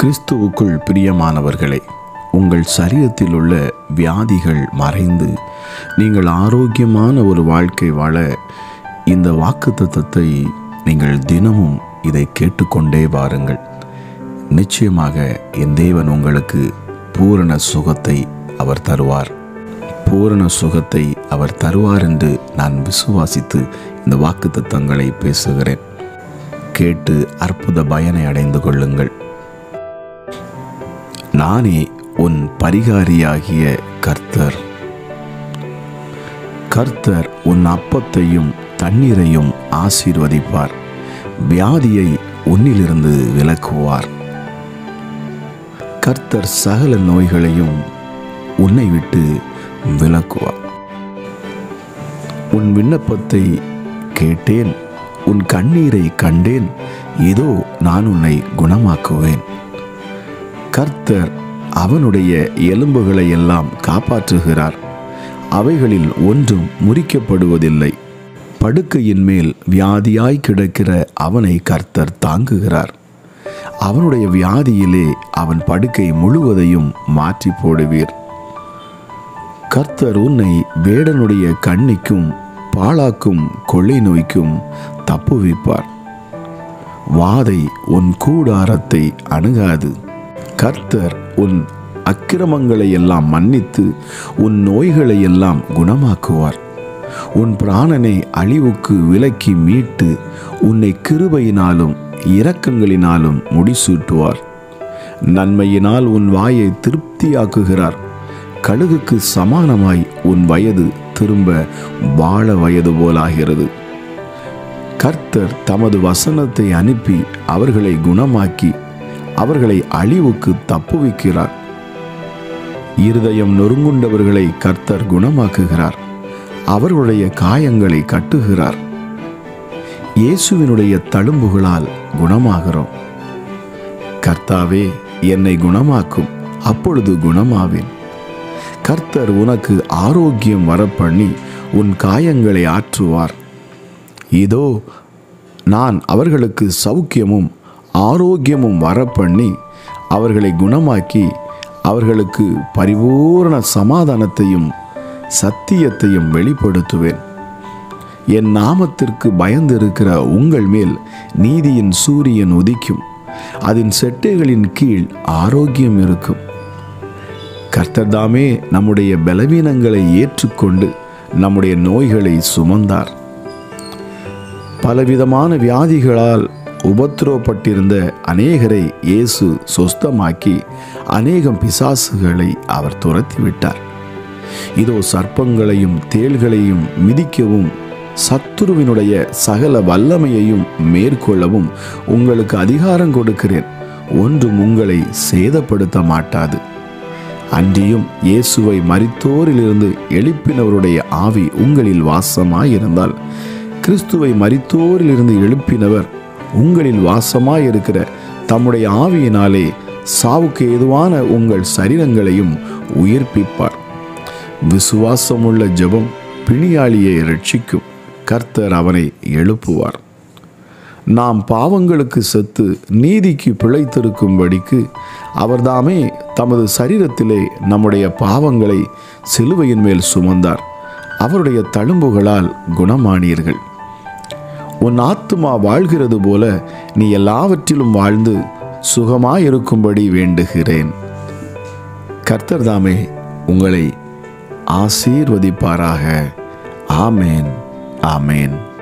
கிறிஸ்துவுக்குள் பிரியமானவர்களே உங்கள் சரீரத்தில் உள்ள வியாதிகள் மறைந்து நீங்கள் ஆரோக்கியமான ஒரு வாழ்க்கை வாழ இந்த வாக்குத்தத்தத்தை நீங்கள் தினமும் இதை கேட்டுக்கொண்டே வாருங்கள் நிச்சயமாக என் தேவன் உங்களுக்கு பூரண சுகத்தை அவர் தருவார் பூரண சுகத்தை அவர் தருவார் என்று நான் விசுவாசித்து இந்த வாக்குத்தத்தங்களை பேசுகிறேன் கேட்டு அற்புத பயனை அடைந்து கொள்ளுங்கள் நானே உன் பரிகாரியாகிய கர்த்தர் கர்த்தர் உன் அப்பத்தையும் தண்ணீரையும் ஆசீர்வதிப்பார் வியாதியை உன்னிலிருந்து விலக்குவார் கர்த்தர் சகல நோய்களையும் உன்னை விட்டு விலக்குவார் உன் விண்ணப்பத்தை கேட்டேன் உன் கண்ணீரை கண்டேன் இதோ நான் உன்னை குணமாக்குவேன் கர்த்தர் அவனுடைய எலும்புகளை எல்லாம் காப்பாற்றுகிறார் அவைகளில் ஒன்றும் முறிக்கப்படுவதில்லை படுக்கையின் மேல் வியாதியாய் கிடக்கிற அவனை கர்த்தர் தாங்குகிறார் அவனுடைய வியாதியிலே அவன் படுக்கை முழுவதையும் மாற்றி போடுவீர் கர்த்தர் உன்னை வேடனுடைய கண்ணிக்கும் பாழாக்கும் கொள்ளை நோய்க்கும் தப்புவிப்பார் வாதை உன் கூடாரத்தை அணுகாது கர்த்தர் உன் அக்கிரமங்களை எல்லாம் மன்னித்து உன் நோய்களை எல்லாம் குணமாக்குவார் உன் பிராணனை அழிவுக்கு விலக்கி மீட்டு உன்னை கிருபையினாலும் இரக்கங்களினாலும் முடிசூட்டுவார் நன்மையினால் உன் வாயை திருப்தியாக்குகிறார் கழுகுக்கு சமானமாய் உன் வயது திரும்ப வாழ வயது போலாகிறது கர்த்தர் தமது வசனத்தை அனுப்பி அவர்களை குணமாக்கி அவர்களை அழிவுக்கு தப்புவிக்கிறார் இருதயம் நொறுங்குண்டவர்களை கர்த்தர் குணமாக்குகிறார் அவர்களுடைய காயங்களை கட்டுகிறார் இயேசுவினுடைய தழும்புகளால் குணமாகிறோம் கர்த்தாவே என்னை குணமாக்கும் அப்பொழுது குணமாவேன் கர்த்தர் உனக்கு ஆரோக்கியம் வரப்பண்ணி உன் காயங்களை ஆற்றுவார் இதோ நான் அவர்களுக்கு சௌக்கியமும் ஆரோக்கியமும் வரப்பண்ணி அவர்களை குணமாக்கி அவர்களுக்கு பரிபூரண சமாதானத்தையும் சத்தியத்தையும் வெளிப்படுத்துவேன் என் நாமத்திற்கு பயந்திருக்கிற உங்கள் மேல் நீதியின் சூரியன் உதிக்கும் அதன் செட்டைகளின் கீழ் ஆரோக்கியம் இருக்கும் கர்த்தர்தாமே நம்முடைய பலவீனங்களை ஏற்றுக்கொண்டு நம்முடைய நோய்களை சுமந்தார் பலவிதமான வியாதிகளால் உபத்திரவப்பட்டிருந்த அநேகரை இயேசு சொஸ்தமாக்கி அநேகம் பிசாசுகளை அவர் துரத்திவிட்டார் இதோ சர்ப்பங்களையும் தேள்களையும் மிதிக்கவும் சத்துருவினுடைய சகல வல்லமையையும் மேற்கொள்ளவும் உங்களுக்கு அதிகாரம் கொடுக்கிறேன் ஒன்றும் உங்களை சேதப்படுத்த மாட்டாது அன்றியும் இயேசுவை மரித்தோரிலிருந்து எழுப்பினவருடைய ஆவி உங்களில் வாசமாயிருந்தால் கிறிஸ்துவை மரித்தோரிலிருந்து எழுப்பினவர் உங்களில் வாசமாயிருக்கிற தம்முடைய ஆவியினாலே சாவுக்கு ஏதுவான உங்கள் சரீரங்களையும் உயிர்ப்பிப்பார் விசுவாசமுள்ள ஜெபம் பிணியாளியை ரட்சிக்கும் கர்த்தர் அவனை எழுப்புவார் நாம் பாவங்களுக்கு செத்து நீதிக்கு பிழைத்திருக்கும்படிக்கு அவர்தாமே தமது சரீரத்திலே நம்முடைய பாவங்களை சிலுவையின் மேல் சுமந்தார் அவருடைய தழும்புகளால் குணமானீர்கள் உன் ஆத்துமா வாழ்கிறது போல நீ எல்லாவற்றிலும் வாழ்ந்து சுகமாயிருக்கும்படி வேண்டுகிறேன் கர்த்தர் தாமே உங்களை ஆசீர்வதிப்பாராக ஆமேன் ஆமேன்